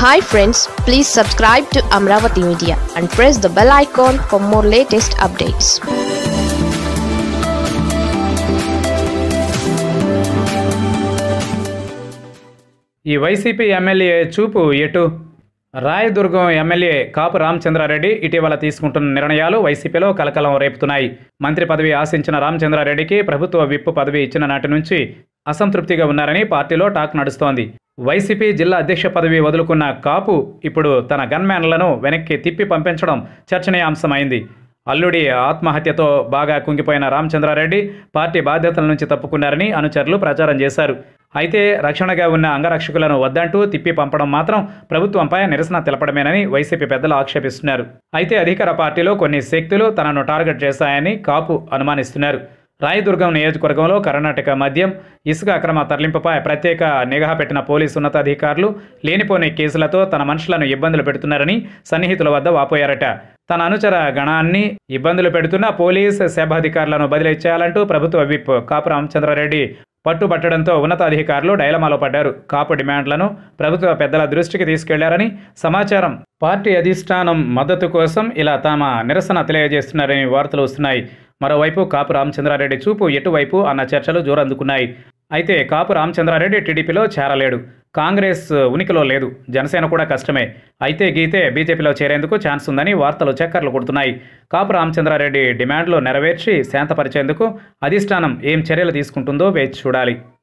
hi friends please subscribe to Amaravati media and press the bell icon for more latest updates ఈ YCP MLA చూపు ఎటు Rayadurgam MLA కాపు రామచంద్రారెడ్డి ఇటీవల తీసుకుంటున్న నిర్ణయాలు వైసీపీలో కలకలం రేపుతున్నాయి మంత్రి పదవి ఆశించిన రామచంద్రారెడ్డికి ప్రభుత్వ విప్పు పదవి ఇచ్చిన నాటి నుంచి అసంతృప్తిగా ఉన్నారని పార్టీలో టాక్ నడుస్తోంది వైసీపీ జిల్లా అధ్యక్ష పదవి వదులుకున్న కాపు ఇప్పుడు తన గన్మ్యాన్లను వెనక్కి తిప్పి పంపించడం చర్చనీయాంశమైంది అల్లుడి ఆత్మహత్యతో బాగా కుంగిపోయిన రామచంద్రారెడ్డి పార్టీ బాధ్యతల నుంచి తప్పుకున్నారని అనుచరులు ప్రచారం చేశారు అయితే రక్షణగా ఉన్న అంగరక్షకులను వద్దంటూ తిప్పి పంపడం మాత్రం ప్రభుత్వంపై నిరసన తెలపడమేనని వైసీపీ పెద్దలు ఆక్షేపిస్తున్నారు అయితే అధికార పార్టీలో కొన్ని శక్తులు తనను టార్గెట్ చేశాయని కాపు అనుమానిస్తున్నారు రాయదుర్గం నియోజకవర్గంలో కర్ణాటక మద్యం ఇసుక అక్రమ తరలింపుపై ప్రత్యేక నిఘా పెట్టిన పోలీసు ఉన్నతాధికారులు లేనిపోని కేసులతో తన మనుషులను ఇబ్బందులు పెడుతున్నారని సన్నిహితుల వద్ద వాపోయారట తన అనుచర గణాన్ని ఇబ్బందులు పెడుతున్న పోలీస్ శాఖాధికారులను బదిలీ చేయాలంటూ ప్రభుత్వ విప్ కాపు రామచంద్రారెడ్డి పట్టుబట్టడంతో ఉన్నతాధికారులు డైలమాలో పడ్డారు కాపు డిమాండ్లను ప్రభుత్వ పెద్దల దృష్టికి తీసుకెళ్లారని సమాచారం పార్టీ అధిష్టానం మద్దతు కోసం ఇలా తమ నిరసన తెలియజేస్తున్నారని వార్తలు వస్తున్నాయి మరోవైపు కాపు రామచంద్రారెడ్డి చూపు ఎటువైపు అన్న చర్చలు జోరందుకున్నాయి అయితే కాపు రామచంద్రారెడ్డి టీడీపీలో చేరలేడు కాంగ్రెస్ ఉనికిలో లేదు జనసేన కూడా కష్టమే అయితే గీతే బీజేపీలో చేరేందుకు ఛాన్స్ ఉందని వార్తలు చక్కర్లు కొడుతున్నాయి కాపు రామచంద్రారెడ్డి డిమాండ్లు నెరవేర్చి శాంతపరిచేందుకు అధిష్టానం ఏం చర్యలు తీసుకుంటుందో వేచి చూడాలి